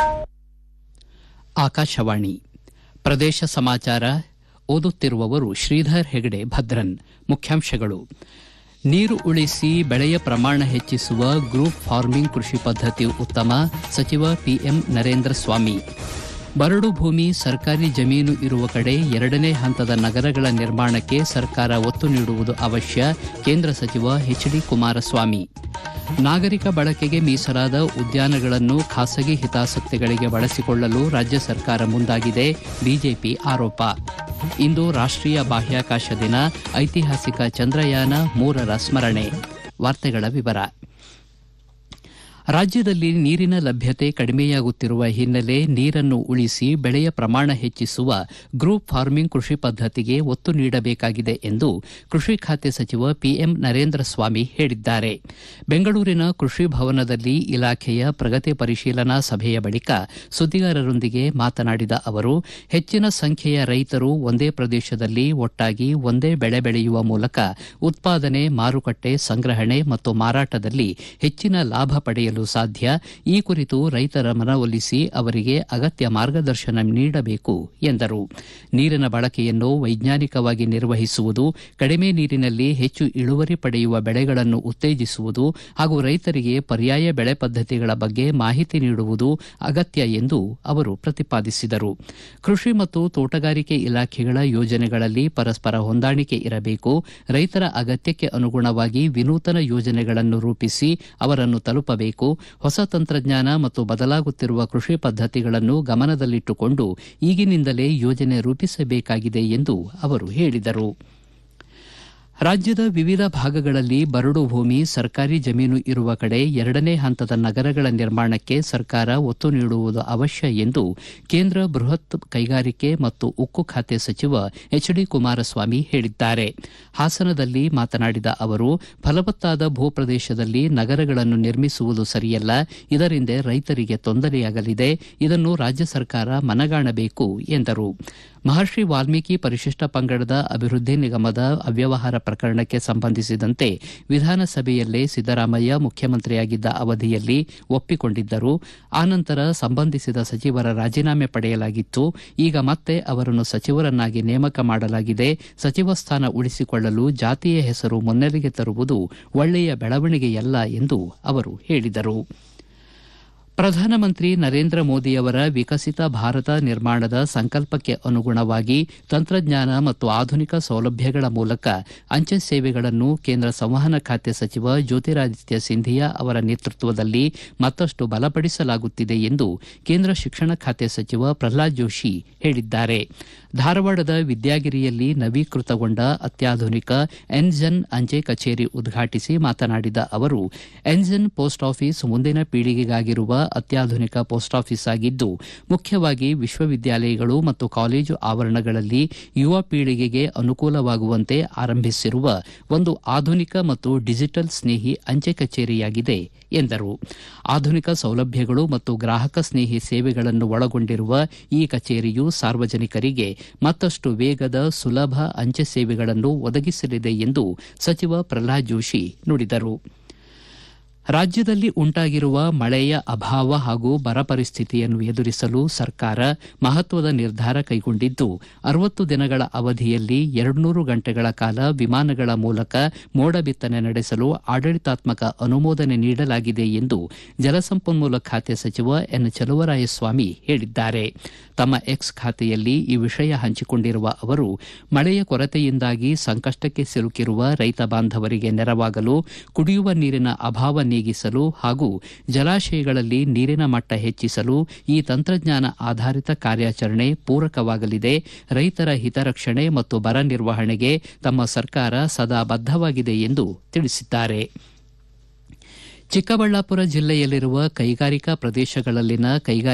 ಆಕಾಶವಾಣಿ ಪ್ರದೇಶ ಸಮಾಚಾರ ಓದುತ್ತಿರುವವರು ಶ್ರೀಧರ್ ಹೆಗಡೆ ಭದ್ರನ್ ಮುಖ್ಯಾಂಶಗಳು ನೀರು ಉಳಿಸಿ ಬೆಳೆಯ ಪ್ರಮಾಣ ಹೆಚ್ಚಿಸುವ ಗ್ರೂಪ್ ಫಾರ್ಮಿಂಗ್ ಕೃಷಿ ಪದ್ಧತಿ ಉತ್ತಮ ಸಚಿವ ಪಿಎಂ ನರೇಂದ್ರ ಸ್ವಾಮಿ ಬರಡು ಭೂಮಿ ಸರ್ಕಾರಿ ಜಮೀನು ಇರುವ ಕಡೆ ಎರಡನೇ ಹಂತದ ನಗರಗಳ ನಿರ್ಮಾಣಕ್ಕೆ ಸರ್ಕಾರ ಒತ್ತು ನೀಡುವುದು ಅವಶ್ಯ ಕೇಂದ್ರ ಸಚಿವ ಎಚ್ ಡಿ ಕುಮಾರಸ್ವಾಮಿ ನಾಗರಿಕ ಬಳಕೆಗೆ ಮೀಸಲಾದ ಉದ್ಯಾನಗಳನ್ನು ಖಾಸಗಿ ಹಿತಾಸಕ್ತಿಗಳಿಗೆ ಬಳಸಿಕೊಳ್ಳಲು ರಾಜ್ಯ ಸರ್ಕಾರ ಮುಂದಾಗಿದೆ ಬಿಜೆಪಿ ಆರೋಪ ಇಂದು ರಾಷ್ಟೀಯ ಬಾಹ್ಯಾಕಾಶ ದಿನ ಐತಿಹಾಸಿಕ ಚಂದ್ರಯಾನ ಮೂರರ ಸ್ಮರಣೆ ವಾರ್ತೆಗಳ ವಿವರ ರಾಜ್ಯದಲ್ಲಿ ನೀರಿನ ಲಭ್ಯತೆ ಕಡಿಮೆಯಾಗುತ್ತಿರುವ ಹಿನ್ನೆಲೆ ನೀರನ್ನು ಉಳಿಸಿ ಬೆಳೆಯ ಪ್ರಮಾಣ ಹೆಚ್ಚಿಸುವ ಗ್ರೂಪ್ ಫಾರ್ಮಿಂಗ್ ಕೃಷಿ ಪದ್ಧತಿಗೆ ಒತ್ತು ನೀಡಬೇಕಾಗಿದೆ ಎಂದು ಕೃಷಿ ಖಾತೆ ಸಚಿವ ಪಿಎಂ ನರೇಂದ್ರ ಸ್ವಾಮಿ ಹೇಳಿದ್ದಾರೆ ಬೆಂಗಳೂರಿನ ಕೃಷಿ ಭವನದಲ್ಲಿ ಇಲಾಖೆಯ ಪ್ರಗತಿ ಪರಿಶೀಲನಾ ಸಭೆಯ ಬಳಿಕ ಸುದ್ದಿಗಾರರೊಂದಿಗೆ ಮಾತನಾಡಿದ ಅವರು ಹೆಚ್ಚಿನ ಸಂಖ್ಯೆಯ ರೈತರು ಒಂದೇ ಪ್ರದೇಶದಲ್ಲಿ ಒಟ್ಟಾಗಿ ಒಂದೇ ಬೆಳೆ ಬೆಳೆಯುವ ಮೂಲಕ ಉತ್ಪಾದನೆ ಮಾರುಕಟ್ಟೆ ಸಂಗ್ರಹಣೆ ಮತ್ತು ಮಾರಾಟದಲ್ಲಿ ಹೆಚ್ಚಿನ ಲಾಭ ಪಡೆಯಲು ಸಾಧ್ಯ ಈ ಕುರಿತು ರೈತರ ಮನವೊಲಿಸಿ ಅವರಿಗೆ ಅಗತ್ಯ ಮಾರ್ಗದರ್ಶನ ನೀಡಬೇಕು ಎಂದರು ನೀರಿನ ಬಳಕೆಯನ್ನು ವೈಜ್ಞಾನಿಕವಾಗಿ ನಿರ್ವಹಿಸುವುದು ಕಡಿಮೆ ನೀರಿನಲ್ಲಿ ಹೆಚ್ಚು ಇಳುವರಿ ಪಡೆಯುವ ಬೆಳೆಗಳನ್ನು ಉತ್ತೇಜಿಸುವುದು ಹಾಗೂ ರೈತರಿಗೆ ಪರ್ಯಾಯ ಬೆಳೆ ಪದ್ಧತಿಗಳ ಬಗ್ಗೆ ಮಾಹಿತಿ ನೀಡುವುದು ಅಗತ್ಯ ಎಂದು ಅವರು ಪ್ರತಿಪಾದಿಸಿದರು ಕೃಷಿ ಮತ್ತು ತೋಟಗಾರಿಕೆ ಇಲಾಖೆಗಳ ಯೋಜನೆಗಳಲ್ಲಿ ಪರಸ್ಪರ ಹೊಂದಾಣಿಕೆ ಇರಬೇಕು ರೈತರ ಅಗತ್ಯಕ್ಕೆ ಅನುಗುಣವಾಗಿ ವಿನೂತನ ಯೋಜನೆಗಳನ್ನು ರೂಪಿಸಿ ಅವರನ್ನು ತಲುಪಬೇಕು ಹೊಸ ತಂತ್ರಜ್ಞಾನ ಮತ್ತು ಬದಲಾಗುತ್ತಿರುವ ಕೃಷಿ ಪದ್ಧತಿಗಳನ್ನು ಗಮನದಲ್ಲಿಟ್ಟುಕೊಂಡು ಈಗಿನಿಂದಲೇ ಯೋಜನೆ ರೂಪಿಸಬೇಕಾಗಿದೆ ಎಂದು ಅವರು ಹೇಳಿದರು ರಾಜ್ಯದ ವಿವಿಧ ಭಾಗಗಳಲ್ಲಿ ಬರಡು ಭೂಮಿ ಸರ್ಕಾರಿ ಜಮೀನು ಇರುವ ಕಡೆ ಎರಡನೇ ಹಂತದ ನಗರಗಳ ನಿರ್ಮಾಣಕ್ಕೆ ಸರ್ಕಾರ ಒತ್ತು ನೀಡುವುದು ಅವಶ್ಯ ಎಂದು ಕೇಂದ್ರ ಬೃಹತ್ ಕೈಗಾರಿಕೆ ಮತ್ತು ಉಕ್ಕು ಖಾತೆ ಸಚಿವ ಎಚ್ ಡಿ ಕುಮಾರಸ್ವಾಮಿ ಹೇಳಿದ್ದಾರೆ ಹಾಸನದಲ್ಲಿ ಮಾತನಾಡಿದ ಅವರು ಫಲವತ್ತಾದ ಭೂಪ್ರದೇಶದಲ್ಲಿ ನಗರಗಳನ್ನು ನಿರ್ಮಿಸುವುದು ಸರಿಯಲ್ಲ ಇದರಿಂದ ರೈತರಿಗೆ ತೊಂದರೆಯಾಗಲಿದೆ ಇದನ್ನು ರಾಜ್ಯ ಸರ್ಕಾರ ಮನಗಾಣಬೇಕು ಎಂದರು ಮಹರ್ಷಿ ವಾಲ್ಮೀಕಿ ಪರಿಶಿಷ್ಟ ಪಂಗಡದ ಅಭಿವೃದ್ಧಿ ನಿಗಮದ ಅವ್ಯವಹಾರ ಪ್ರಕರಣಕ್ಕೆ ಸಂಬಂಧಿಸಿದಂತೆ ವಿಧಾನಸಭೆಯಲ್ಲೇ ಸಿದ್ದರಾಮಯ್ಯ ಮುಖ್ಯಮಂತ್ರಿಯಾಗಿದ್ದ ಅವಧಿಯಲ್ಲಿ ಒಪ್ಪಿಕೊಂಡಿದ್ದರು ಆನಂತರ ಸಂಬಂಧಿಸಿದ ಸಚಿವರ ರಾಜೀನಾಮೆ ಪಡೆಯಲಾಗಿತ್ತು ಈಗ ಮತ್ತೆ ಅವರನ್ನು ಸಚಿವರನ್ನಾಗಿ ನೇಮಕ ಮಾಡಲಾಗಿದೆ ಸಚಿವ ಸ್ಥಾನ ಉಳಿಸಿಕೊಳ್ಳಲು ಜಾತಿಯ ಹೆಸರು ಮುನ್ನೆಲೆಗೆ ತರುವುದು ಒಳ್ಳೆಯ ಬೆಳವಣಿಗೆಯಲ್ಲ ಎಂದು ಅವರು ಹೇಳಿದರು ಪ್ರಧಾನಮಂತ್ರಿ ನರೇಂದ್ರ ಮೋದಿಯವರ ವಿಕಸಿತ ಭಾರತ ನಿರ್ಮಾಣದ ಸಂಕಲ್ಪಕ್ಕೆ ಅನುಗುಣವಾಗಿ ತಂತ್ರಜ್ಞಾನ ಮತ್ತು ಆಧುನಿಕ ಸೌಲಭ್ಯಗಳ ಮೂಲಕ ಅಂಚೆ ಸೇವೆಗಳನ್ನು ಕೇಂದ್ರ ಸಂವಹನ ಖಾತೆ ಸಚಿವ ಜ್ಯೋತಿರಾದಿತ್ಯ ಸಿಂಧಿಯಾ ಅವರ ನೇತೃತ್ವದಲ್ಲಿ ಮತ್ತಷ್ಟು ಬಲಪಡಿಸಲಾಗುತ್ತಿದೆ ಎಂದು ಕೇಂದ್ರ ಶಿಕ್ಷಣ ಖಾತೆ ಸಚಿವ ಪ್ರಹ್ಲಾದ್ ಜೋಶಿ ಹೇಳಿದ್ದಾರೆ ಧಾರವಾಡದ ವಿದ್ಯಾಗಿರಿಯಲ್ಲಿ ನವೀಕೃತಗೊಂಡ ಅತ್ಯಾಧುನಿಕ ಎನ್ಜನ್ ಅಂಚೆ ಕಚೇರಿ ಉದ್ಘಾಟಿಸಿ ಮಾತನಾಡಿದ ಅವರು ಎನ್ಜನ್ ಪೋಸ್ಟ್ ಆಫೀಸ್ ಮುಂದಿನ ಪೀಳಿಗೆಗಾಗಿರುವ ಅತ್ಯಾಧುನಿಕ ಪೋಸ್ಟ್ ಆಫೀಸ್ ಆಗಿದ್ದು ಮುಖ್ಯವಾಗಿ ವಿಶ್ವವಿದ್ಯಾಲಯಗಳು ಮತ್ತು ಕಾಲೇಜು ಆವರಣಗಳಲ್ಲಿ ಯುವ ಪೀಳಿಗೆಗೆ ಅನುಕೂಲವಾಗುವಂತೆ ಆರಂಭಿಸಿರುವ ಒಂದು ಆಧುನಿಕ ಮತ್ತು ಡಿಜಿಟಲ್ ಸ್ನೇಹಿ ಅಂಚೆ ಕಚೇರಿಯಾಗಿದೆ ಎಂದರು ಆಧುನಿಕ ಸೌಲಭ್ಯಗಳು ಮತ್ತು ಗ್ರಾಹಕ ಸ್ನೇಹಿ ಸೇವೆಗಳನ್ನು ಒಳಗೊಂಡಿರುವ ಈ ಕಚೇರಿಯು ಸಾರ್ವಜನಿಕರಿಗೆ ಮತ್ತಷ್ಟು ವೇಗದ ಸುಲಭ ಅಂಚೆ ಸೇವೆಗಳನ್ನು ಒದಗಿಸಲಿದೆ ಎಂದು ಸಚಿವ ಪ್ರಹ್ಲಾದ್ ಜೋಶಿ ನುಡಿದರು ರಾಜ್ಯದಲ್ಲಿ ಉಂಟಾಗಿರುವ ಮಳೆಯ ಅಭಾವ ಹಾಗೂ ಬರ ಪರಿಸ್ಥಿತಿಯನ್ನು ಎದುರಿಸಲು ಸರ್ಕಾರ ಮಹತ್ವದ ನಿರ್ಧಾರ ಕೈಗೊಂಡಿದ್ದು ಅರವತ್ತು ದಿನಗಳ ಅವಧಿಯಲ್ಲಿ ಎರಡುನೂರು ಗಂಟೆಗಳ ಕಾಲ ವಿಮಾನಗಳ ಮೂಲಕ ಮೋಡ ಬಿತ್ತನೆ ನಡೆಸಲು ಆಡಳಿತಾತ್ಮಕ ಅನುಮೋದನೆ ನೀಡಲಾಗಿದೆ ಎಂದು ಜಲಸಂಪನ್ಮೂಲ ಖಾತೆ ಸಚಿವ ಎನ್ ಚಲುವರಾಯಸ್ವಾಮಿ ಹೇಳಿದ್ದಾರೆ ತಮ್ಮ ಎಕ್ಸ್ ಖಾತೆಯಲ್ಲಿ ಈ ವಿಷಯ ಹಂಚಿಕೊಂಡಿರುವ ಅವರು ಮಳೆಯ ಕೊರತೆಯಿಂದಾಗಿ ಸಂಕಷ್ಟಕ್ಕೆ ಸಿಲುಕಿರುವ ರೈತ ಬಾಂಧವರಿಗೆ ನೆರವಾಗಲು ಕುಡಿಯುವ ನೀರಿನ ಅಭಾವ ನೀಗಿಸಲು ಹಾಗೂ ಜಲಾಶಯಗಳಲ್ಲಿ ನೀರಿನ ಮಟ್ಟ ಹೆಚ್ಚಿಸಲು ಈ ತಂತ್ರಜ್ಞಾನ ಆಧಾರಿತ ಕಾರ್ಯಾಚರಣೆ ಪೂರಕವಾಗಲಿದೆ ರೈತರ ಹಿತರಕ್ಷಣೆ ಮತ್ತು ಬರ ನಿರ್ವಹಣೆಗೆ ತಮ್ಮ ಸರ್ಕಾರ ಸದಾ ಬದ್ದವಾಗಿದೆ ಎಂದು ತಿಳಿಸಿದ್ದಾರೆ ಚಿಕ್ಕಬಳ್ಳಾಪುರ ಜಿಲ್ಲೆಯಲ್ಲಿರುವ ಕೈಗಾರಿಕಾ ಪ್ರದೇಶಗಳಲ್ಲಿನ ಕೈಗಾರಿಕಾ